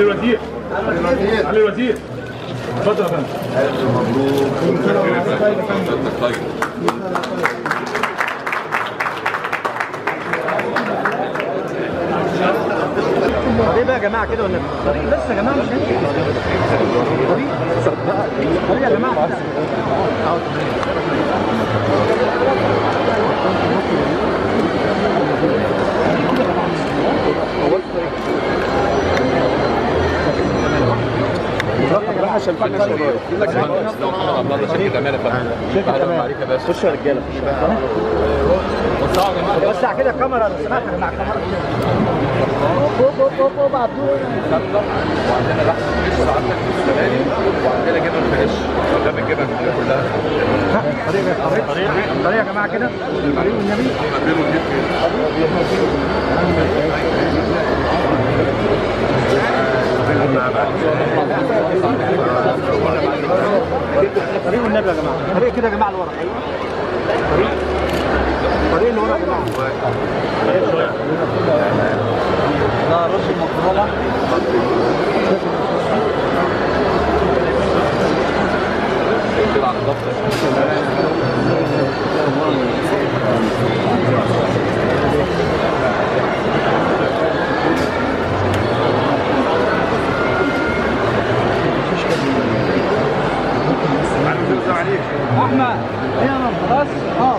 علي الوزير علي الوزير اتفضل يا فندم طريق بقى يا جماعه كده ولا طريق بس يا جماعه مش طريق طريق يا جماعه خشوا يا رجاله وسع كده الكاميرا لو سمحت مع الكاميرا فوق فوق فوق فوق بعدوه وعندنا لحم فريش وعندنا السلالي وعندنا جبن فريش ده بنجيبها من كلها طريق طريق طريق يا جماعه كده طريق والنبي بينه ودي طريق والنبي يا جماعه طريق كده يا جماعه لورا ايوه طريق طريق اللي ورا يا جماعه ده رز المكرونه كده على الضغط احمد هنا خلاص اه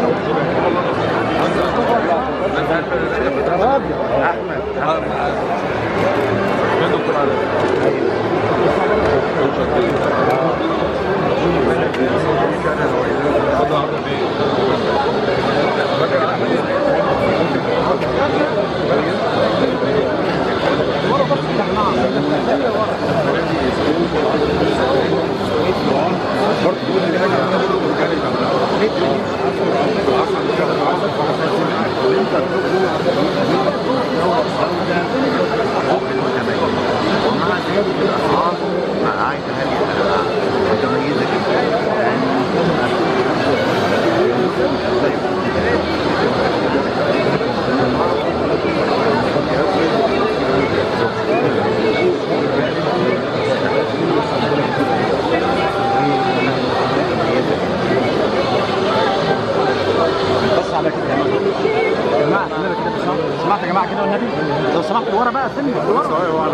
بص على كده يا جماعه يا جماعه كده كده بس سمعت يا جماعه كده والنبي لو سمحت ورا بقى استنى ورا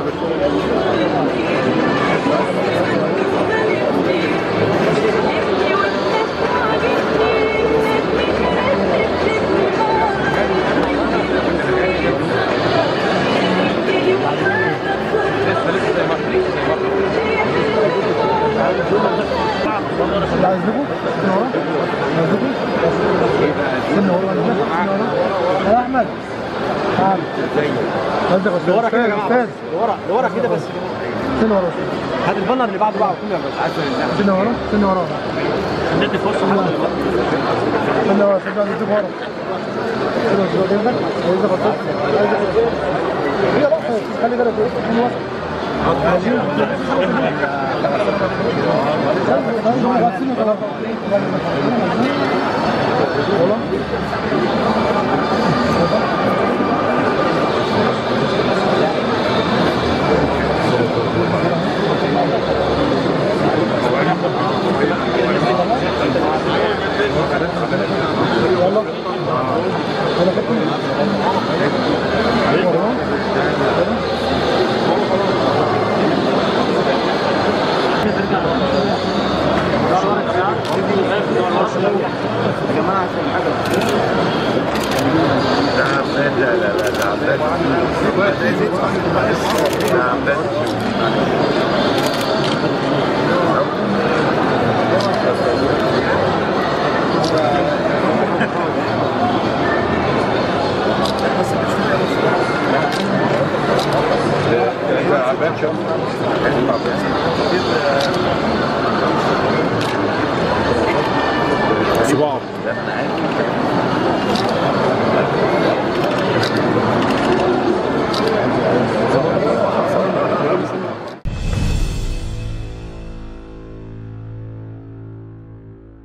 عايزكم استنى ورا عايزكم استنى ورا استنى ورا يا احمد تعال قصدك لورا كده يا جماعه استاذ لورا لورا كده بس استنى ورا هات البانر اللي بعده بقى كله يا باشا استنى ورا استنى ورا ندي فرصه استنى ورا استنى نديك ورا استنى ورا جنبك عايزك اطلع عايزك هي بقى خلي بالك من ورا عايزين لا لا لا ده عباد ده عباد ده عباد شو صباع ده